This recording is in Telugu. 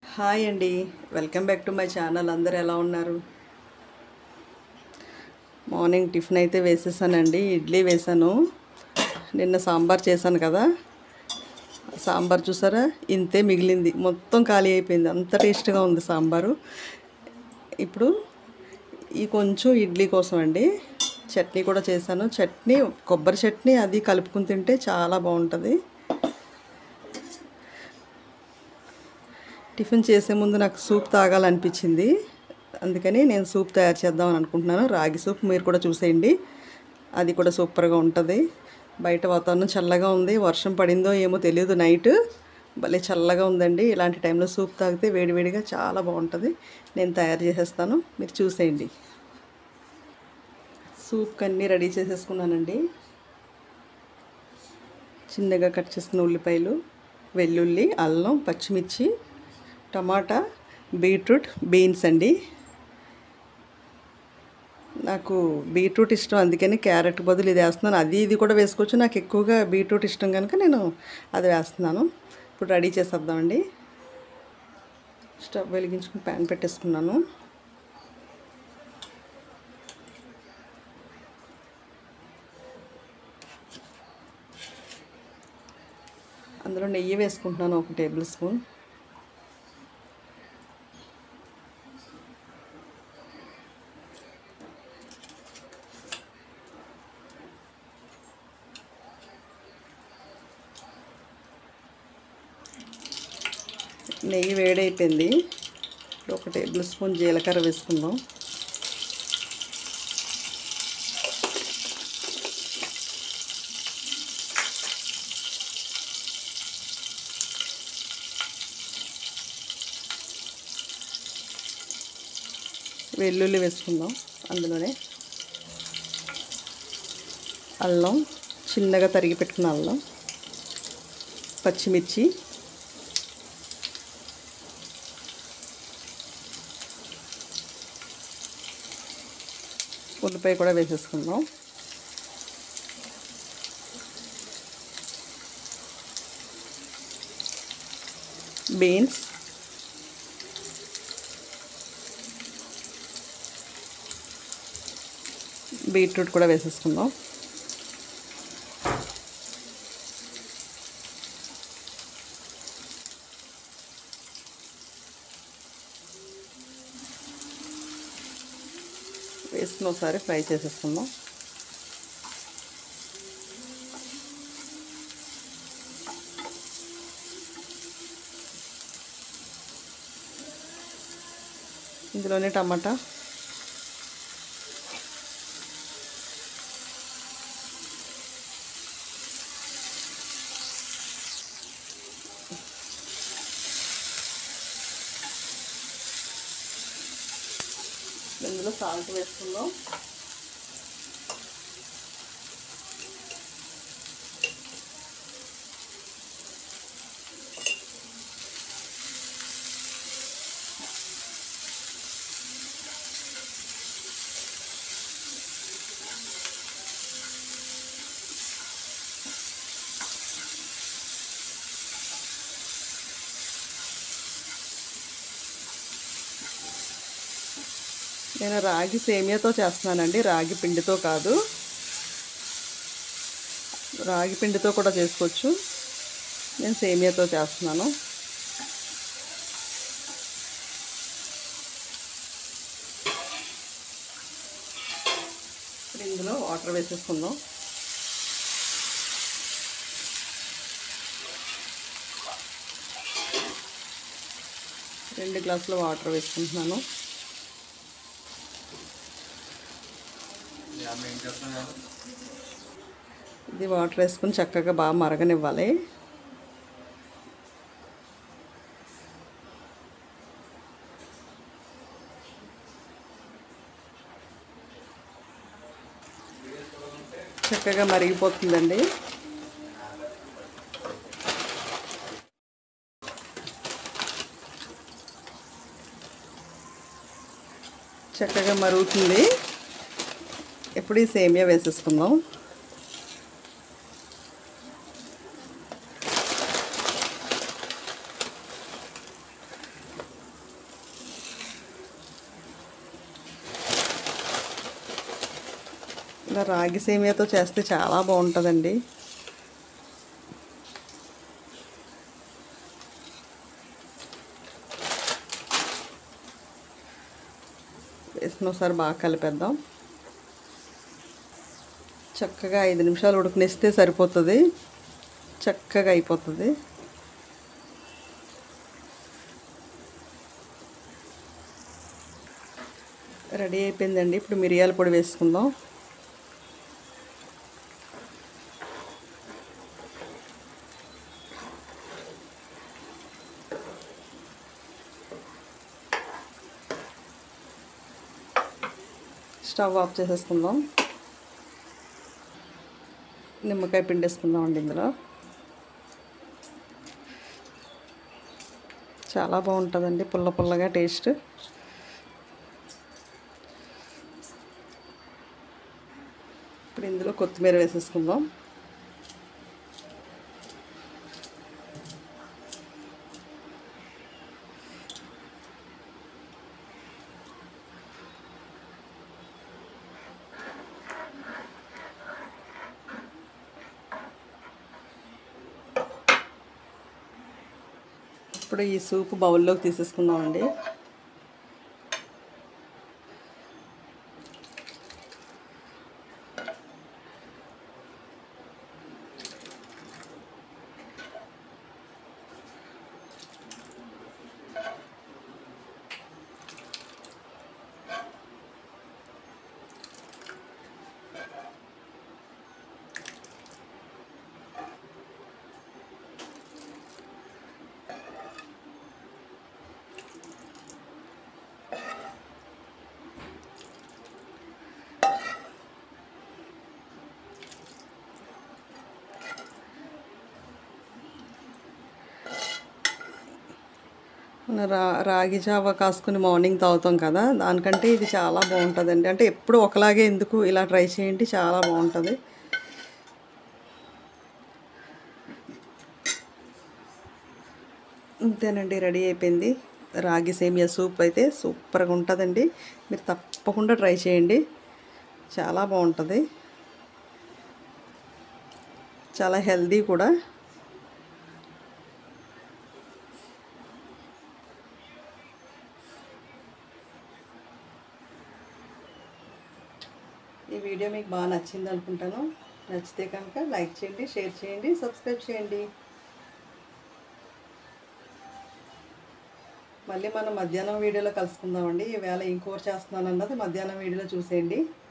హాయ్ అండి welcome back to my channel అందరు ఎలా ఉన్నారు మార్నింగ్ టిఫిన్ అయితే వేసేసానండి ఇడ్లీ వేసాను నిన్న సాంబార్ చేశాను కదా సాంబార్ చూసారా ఇంతే మిగిలింది మొత్తం ఖాళీ అయిపోయింది అంత టేస్ట్గా ఉంది సాంబారు ఇప్పుడు ఈ కొంచెం ఇడ్లీ కోసం అండి చట్నీ కూడా చేశాను చట్నీ కొబ్బరి చట్నీ అది కలుపుకుని తింటే చాలా బాగుంటుంది టిఫిన్ చేసే ముందు నాకు సూప్ తాగాలనిపించింది అందుకని నేను సూప్ తయారు చేద్దామని అనుకుంటున్నాను రాగి సూప్ మీరు కూడా చూసేయండి అది కూడా సూపర్గా ఉంటుంది బయట వాతావరణం చల్లగా ఉంది వర్షం పడిందో ఏమో తెలియదు నైట్ భలే చల్లగా ఉందండి ఇలాంటి టైంలో సూప్ తాగితే వేడివేడిగా చాలా బాగుంటుంది నేను తయారు చేసేస్తాను మీరు చూసేయండి సూప్కి అన్నీ రెడీ చేసేసుకున్నానండి చిన్నగా కట్ చేసుకున్న ఉల్లిపాయలు వెల్లుల్లి అల్లం పచ్చిమిర్చి టమాటా బీట్రూట్ బీన్స్ అండి నాకు బీట్రూట్ ఇష్టం అందుకని క్యారెట్ బదులు ఇది వేస్తున్నాను అది ఇది కూడా వేసుకోవచ్చు నాకు ఎక్కువగా బీట్రూట్ ఇష్టం కనుక నేను అది వేస్తున్నాను ఇప్పుడు రెడీ చేసేద్దామండి స్టవ్ వెలిగించుకుని ప్యాన్ పెట్టేసుకున్నాను అందులో నెయ్యి వేసుకుంటున్నాను ఒక టేబుల్ స్పూన్ నెయ్యి వేడైపోయింది ఇప్పుడు ఒక టేబుల్ స్పూన్ జీలకర్ర వేసుకుందాం వెల్లుల్లి వేసుకుందాం అందులోనే అల్లం చిన్నగా తరిగి పెట్టుకున్న అల్లం పచ్చిమిర్చి ఉల్లిపాయ కూడా వేసేసుకుందాం బీన్స్ బీట్రూట్ కూడా వేసేసుకుందాం వేసుకుని ఒకసారి ఫ్రై చేసేసుకుందాం ఇందులోనే టమాటా ఇందులో సాల్ట్ వేసుకుందాం నేను రాగి సేమియాతో చేస్తున్నానండి రాగి పిండితో కాదు రాగి పిండితో కూడా చేసుకోవచ్చు నేను సేమియాతో చేస్తున్నాను ఇప్పుడు ఇందులో వాటర్ వేసేసుకుందాం రెండు గ్లాసుల వాటర్ వేసుకుంటున్నాను ఇది వాటర్ వేసుకుని చక్కగా బాగా మరగనివ్వాలి చక్కగా మరిగిపోతుందండి చక్కగా మరుగుతుంది ఇప్పుడు ఈ సేమియా వేసేసుకుందాం ఇలా రాగి సేమియాతో చేస్తే చాలా బాగుంటుందండి వేసిన ఒకసారి బాగా కలిపేద్దాం చక్కగా ఐదు నిమిషాలు ఉడకనిస్తే సరిపోతుంది చక్కగా అయిపోతుంది రెడీ అయిపోయిందండి ఇప్పుడు మిరియాల పొడి వేసుకుందాం స్టవ్ ఆఫ్ చేసేసుకుందాం నిమ్మకాయ పిండేసుకుందాం అండి ఇందులో చాలా బాగుంటుందండి పుల్ల పుల్లగా టేస్ట్ ఇప్పుడు ఇందులో కొత్తిమీర వేసేసుకుందాం ఇప్పుడు ఈ సూప్ బౌల్లోకి తీసేసుకుందామండి మన రా రాగి జావ కాసుకుని మార్నింగ్ తాగుతాం కదా దానికంటే ఇది చాలా బాగుంటుందండి అంటే ఎప్పుడు ఒకలాగే ఎందుకు ఇలా ట్రై చేయండి చాలా బాగుంటుంది అంతేనండి రెడీ అయిపోయింది రాగి సేమియా సూప్ అయితే సూపర్గా ఉంటుందండి మీరు తప్పకుండా ట్రై చేయండి చాలా బాగుంటుంది చాలా హెల్దీ కూడా ఈ వీడియో మీకు బాగా నచ్చింది అనుకుంటాను నచ్చితే కనుక లైక్ చేయండి షేర్ చేయండి సబ్స్క్రైబ్ చేయండి మళ్ళీ మనం మధ్యాహ్నం వీడియోలో కలుసుకుందామండి ఈవేళ ఏం కూర చేస్తున్నాను అన్నది మధ్యాహ్నం వీడియోలో చూసేయండి